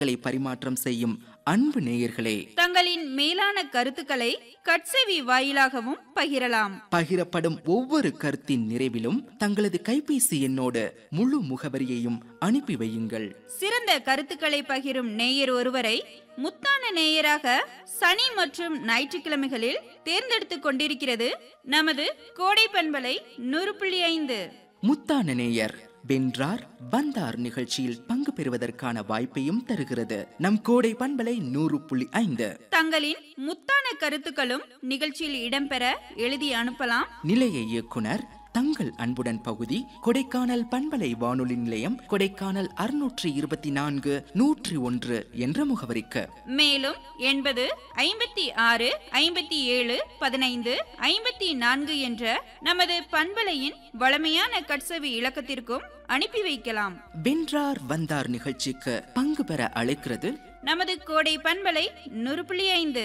களை பரிமாற்றம் செய்யும் அன்பு நேயர்களே தங்களின் மேலான கருத்துக்களை கட்செவி வாயிலாகவும் பகிரலாம் பகிரப்படும் ஒவ்வொரு கருத்தின் நிறைவிலும் தங்களது கைபேசி எண்ணோடு முழு முகவரியையும் அனுப்பி வையுங்கள் சிறந்த கருத்துக்களை பகிரும் நேயர் ஒருவரை முத்தான நேயராக சனி மற்றும் ஞாயிற்றுக்கிழமைகளில் தேர்ந்தெடுத்துக் கொண்டிருக்கிறது நமது கோடை பண்பலை நூறு புள்ளி ஐந்து முத்தான நேயர் வென்றார் வந்தார் நிகழ்ச்சியில் பங்கு பெறுவதற்கான வாய்ப்பையும் தருகிறது நம் கோடை பண்பலை நூறு புள்ளி ஐந்து தங்களின் முத்தான கருத்துக்களும் நிகழ்ச்சியில் இடம்பெற எழுதி அனுப்பலாம் நிலைய இயக்குனர் தங்கள் அன்புடன் பகுதி கொடைக்கானல் பண்பலை வானொலி நிலையம் கொடைக்கானல் அறுநூற்றி இருபத்தி நான்கு நூற்றி ஒன்று என்ற முகவரிக்கு மேலும் எண்பது ஐம்பத்தி ஆறு ஐம்பத்தி ஏழு பதினைந்து ஐம்பத்தி நான்கு என்ற நமது பண்பலையின் வளமையான கட்சவி இலக்கத்திற்கும் அனுப்பி வைக்கலாம் வென்றார் வந்தார் நிகழ்ச்சிக்கு பங்கு பெற அழைக்கிறது நமது கோடை பண்பலை நூறு புள்ளி ஐந்து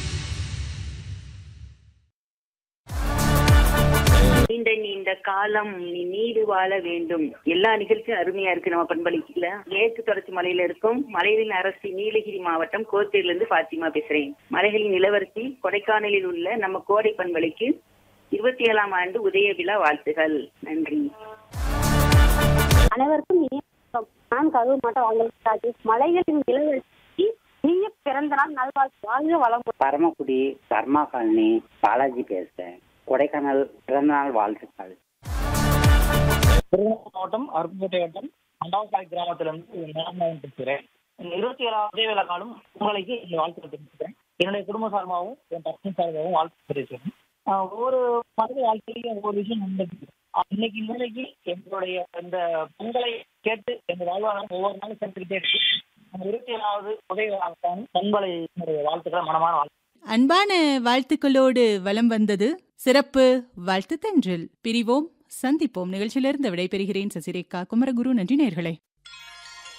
நீண்ட நீண்ட காலம் நீ நீடு வாழ வேண்டும் எல்லா நிகழ்ச்சியும் அருமையா இருக்கு நம்ம பண்பளிக்கல மேற்கு தொடர்ச்சி மலையில இருக்கும் மலைகளின் அரசி நீலகிரி மாவட்டம் கோத்தூர்ல இருந்து பாத்திமா பேசுறேன் மலைகளின் இளவரசி கொடைக்கானலில் உள்ள நம்ம கோடை பண்பளிக்கு இருபத்தி ஏழாம் ஆண்டு உதய விழா வாழ்த்துகள் நன்றி அனைவருக்கும் இனிய வணக்கம். நான் கருவு மாட்டோம் அவங்களுக்கு ராஜேஷ் மலைகளின் இளவரசி இனிய பிறந்த நாள் நல்வாழ்த்து வாழ்க வளம் பரமக்குடி கர்மா காலனி பாலாஜி பேசுறேன் கொடைக்கானல் பிறந்தநாள் வாழ்த்துக்கள் திருவண்ணாமலை மாவட்டம் அருப்புக்கோட்டை வட்டம் அண்டாவசாய் கிராமத்திலிருந்து மேலநாயகன் பேசுகிறேன் இந்த இருபத்தி ஏழாவது உதய விழா காலம் உங்களுக்கு இந்த வாழ்த்துக்கள் தெரிவிக்கிறேன் என்னுடைய குடும்ப சார்பாகவும் என் பசங்க சார்பாகவும் வாழ்த்து தெரிவிக்கிறேன் ஆஹ் ஒவ்வொரு மனித வாழ்க்கையிலையும் ஒவ்வொரு விஷயம் நடந்துருக்கு ஆஹ் இன்னைக்கு நிலைக்கு எங்களுடைய இந்த பொங்கலை கேட்டு எங்க வாழ்வாதாரம் ஒவ்வொரு நாளும் சேர்த்துக்கிட்டே இருக்கு அந்த இருபத்தி ஏழாவது உதய விழாவுக்கான பொங்கலை என்னுடைய வாழ்த்துக்களை மனமான வாழ்த்து அன்பான வாழ்த்துக்களோடு வலம் வந்தது சிறப்பு வாழ்த்து தென்றல் பிரிவோம் சந்திப்போம் நிகழ்ச்சியிலிருந்து விடைபெறுகிறேன் சசிரேகா குமரகுரு நன்றி நேர்களே